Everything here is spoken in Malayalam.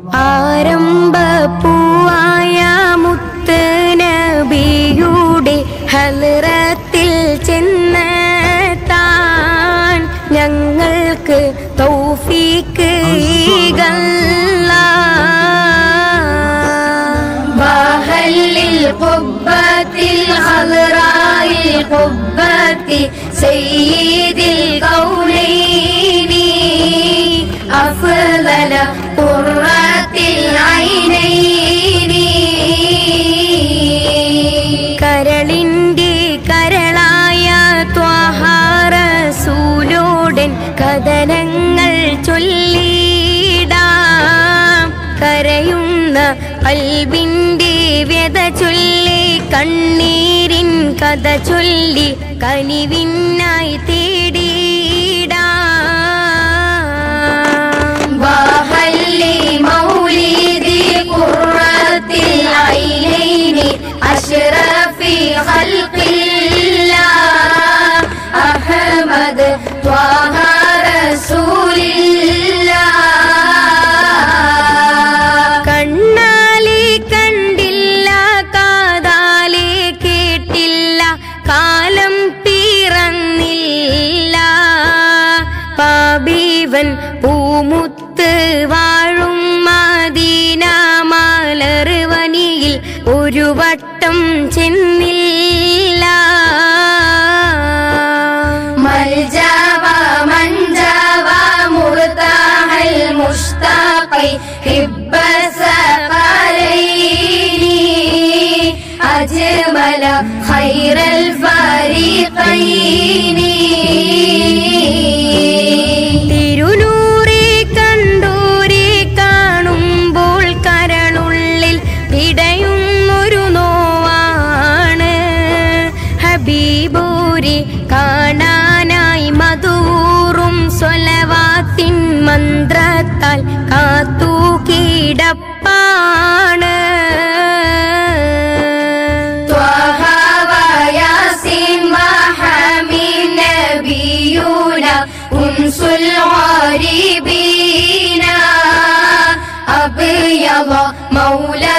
ആരംഭപ്പൂവായ മുത്ത് നബിയുടെ ഹലറത്തിൽ ചെന്ന് താൻ ഞങ്ങൾക്ക് തൗഫീക്ക് وهل القبة الخضراء القبة سيد الكونين أفضل قرة العينين കരളിന്റെ കരളായ ത്വഹാറസൂലോടൻ കഥനങ്ങൾ ചൊല്ലിടാം കരയുന്ന കൽബിന്റെ വ്യത ചൊല്ലി കണ്ണീരിൻ കഥ ചൊല്ലി കനിവിനായി തേടിയിടാം وهل مولد قرة العينين أشرف خلق الله أحمد طه رسول الله കണ്ണാലെ കണ്ടില്ല കാതാലെ കേട്ടില്ല കാലം പിറന്നില്ല പാബീവൻ പൂമുത്ത് വാഴും മദീന മലർവനിയിൽ ഒരു വട്ടം ചെന്നില്ല ملجأ منجوى مرتاح المشتاق حب الثقلين أجمل خير الفريقين തിരുനൂറെ കണ്ടൂരെ കാണുമ്പോൾ കരളുള്ളിൽ പിടയുന്നൊരു നോവാണ് ഹബീബൂരെ കാണാനായി മധൂറും സ്വലവാത്തിൻ മന്ത്രത്താൽ കാത്തു കിടപ്പാണ് طه وياسين وحميم نبينا أنس الغريبين أبيض مولى